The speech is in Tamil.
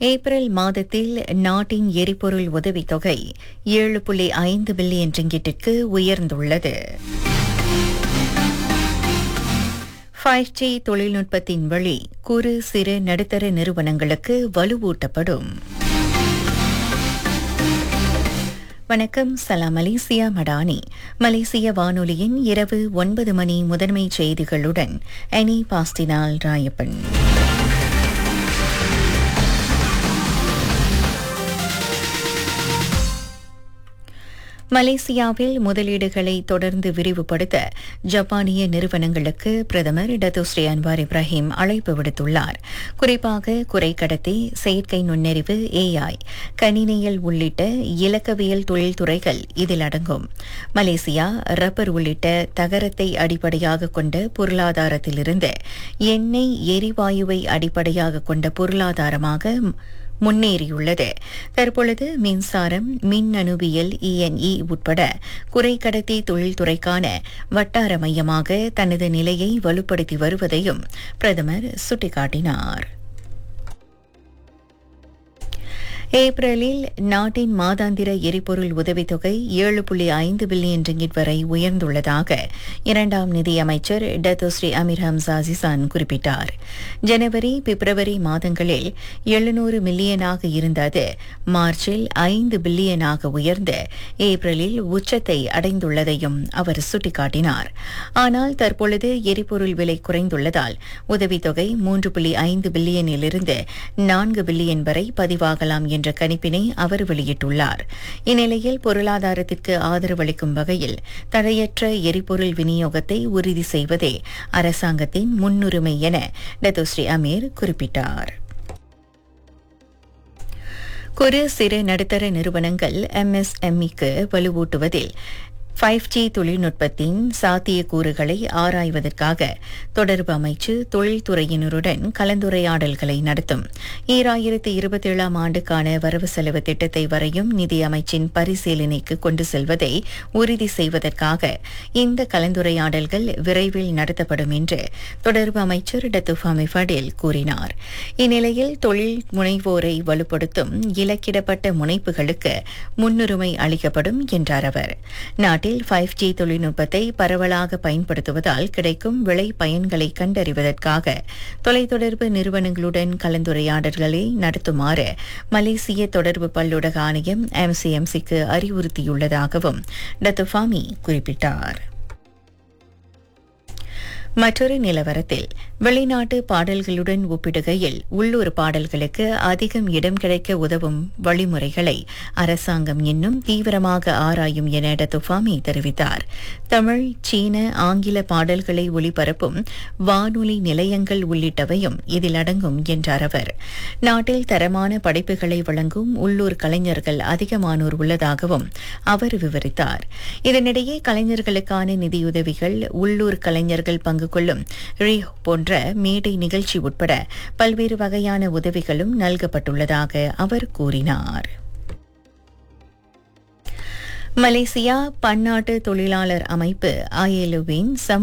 ஏப்ரல் மாதத்தில் நாட்டின் எரிபொருள் உதவித்தொகை ஏழு புள்ளி ஐந்து பில்லியன் ரிங்கிட்டிற்கு உயர்ந்துள்ளது ஃபைவ் ஜி தொழில்நுட்பத்தின் வழி குறு சிறு நடுத்தர நிறுவனங்களுக்கு வலுவூட்டப்படும் வணக்கம் சலாம் மலேசியா மடானி மலேசிய வானொலியின் இரவு ஒன்பது மணி முதன்மை செய்திகளுடன் அனி பாஸ்டினால் ராயப்பன் மலேசியாவில் முதலீடுகளை தொடர்ந்து விரிவுபடுத்த ஜப்பானிய நிறுவனங்களுக்கு பிரதமர் டத்துஸ்ரீ அன்வார் இப்ராஹிம் அழைப்பு விடுத்துள்ளார் குறிப்பாக குறைக்கடத்தி செயற்கை நுண்ணறிவு ஏஐ கணினியல் உள்ளிட்ட இலக்கவியல் தொழில்துறைகள் இதில் அடங்கும் மலேசியா ரப்பர் உள்ளிட்ட தகரத்தை அடிப்படையாக கொண்ட பொருளாதாரத்திலிருந்து எண்ணெய் எரிவாயுவை அடிப்படையாக கொண்ட பொருளாதாரமாக முன்னேறியுள்ளது தற்பொழுது மின்சாரம் மின்னணுவியல் இஎன்இ உட்பட குறைக்கடத்தி தொழில்துறைக்கான வட்டார மையமாக தனது நிலையை வலுப்படுத்தி வருவதையும் பிரதமர் சுட்டிக்காட்டினார் ஏப்ரலில் நாட்டின் மாதாந்திர எரிபொருள் உதவித்தொகை ஏழு புள்ளி ஐந்து பில்லியன் ரிங்கிட் வரை உயர்ந்துள்ளதாக இரண்டாம் நிதியமைச்சர் டத்தோஸ்ரீ அமீர் ஹம்சா ஜிசான் குறிப்பிட்டார் ஜனவரி பிப்ரவரி மாதங்களில் எழுநூறு மில்லியனாக இருந்தது மார்ச்சில் ஐந்து பில்லியனாக உயர்ந்து ஏப்ரலில் உச்சத்தை அடைந்துள்ளதையும் அவர் சுட்டிக்காட்டினார் ஆனால் தற்பொழுது எரிபொருள் விலை குறைந்துள்ளதால் உதவித்தொகை மூன்று புள்ளி ஐந்து பில்லியனிலிருந்து நான்கு பில்லியன் வரை பதிவாகலாம் என்ற கணிப்பினை அவர் வெளியிட்டுள்ளார் இந்நிலையில் பொருளாதாரத்திற்கு ஆதரவளிக்கும் வகையில் தடையற்ற எரிபொருள் விநியோகத்தை உறுதி செய்வதே அரசாங்கத்தின் முன்னுரிமை என டத்தோஸ்ரீ அமீர் குறிப்பிட்டார் குறு சிறு நடுத்தர நிறுவனங்கள் எம்எஸ்எம்இக்கு வலுவூட்டுவதில் ஃபைவ் ஜி தொழில்நுட்பத்தின் சாத்தியக்கூறுகளை ஆராய்வதற்காக தொடர்பு அமைச்சு தொழில்துறையினருடன் கலந்துரையாடல்களை நடத்தும் ஈராயிரத்து இருபத்தேழாம் ஆண்டுக்கான வரவு செலவு திட்டத்தை வரையும் நிதி அமைச்சின் பரிசீலனைக்கு கொண்டு செல்வதை உறுதி செய்வதற்காக இந்த கலந்துரையாடல்கள் விரைவில் நடத்தப்படும் என்று தொடர்பு அமைச்சர் டத்துஃபாமி ஃபடேல் கூறினார் இந்நிலையில் தொழில் முனைவோரை வலுப்படுத்தும் இலக்கிடப்பட்ட முனைப்புகளுக்கு முன்னுரிமை அளிக்கப்படும் என்றார் அவர் நாட்டில் ஃபைவ் ஜி தொழில்நுட்பத்தை பரவலாக பயன்படுத்துவதால் கிடைக்கும் விளை பயன்களை கண்டறிவதற்காக தொலைத்தொடர்பு நிறுவனங்களுடன் கலந்துரையாடல்களை நடத்துமாறு மலேசிய தொடர்பு பல்லுடக ஆணையம் எம்சிஎம்சிக்கு அறிவுறுத்தியுள்ளதாகவும் டத்துஃபாமி குறிப்பிட்டார் மற்றொரு நிலவரத்தில் வெளிநாட்டு பாடல்களுடன் ஒப்பிடுகையில் உள்ளூர் பாடல்களுக்கு அதிகம் இடம் கிடைக்க உதவும் வழிமுறைகளை அரசாங்கம் இன்னும் தீவிரமாக ஆராயும் என டத்துஃபாமி தெரிவித்தார் தமிழ் சீன ஆங்கில பாடல்களை ஒளிபரப்பும் வானொலி நிலையங்கள் உள்ளிட்டவையும் இதில் அடங்கும் என்றார் அவர் நாட்டில் தரமான படைப்புகளை வழங்கும் உள்ளூர் கலைஞர்கள் அதிகமானோர் உள்ளதாகவும் அவர் விவரித்தார் இதனிடையே கலைஞர்களுக்கான நிதியுதவிகள் உள்ளூர் கலைஞர்கள் பங்கு கொள்ளும் ரியோ போன்ற மேடை நிகழ்ச்சி உட்பட பல்வேறு வகையான உதவிகளும் நல்கப்பட்டுள்ளதாக அவர் கூறினார் மலேசியா பன்னாட்டு தொழிலாளர் அமைப்பு ஐஎல்ஓவின்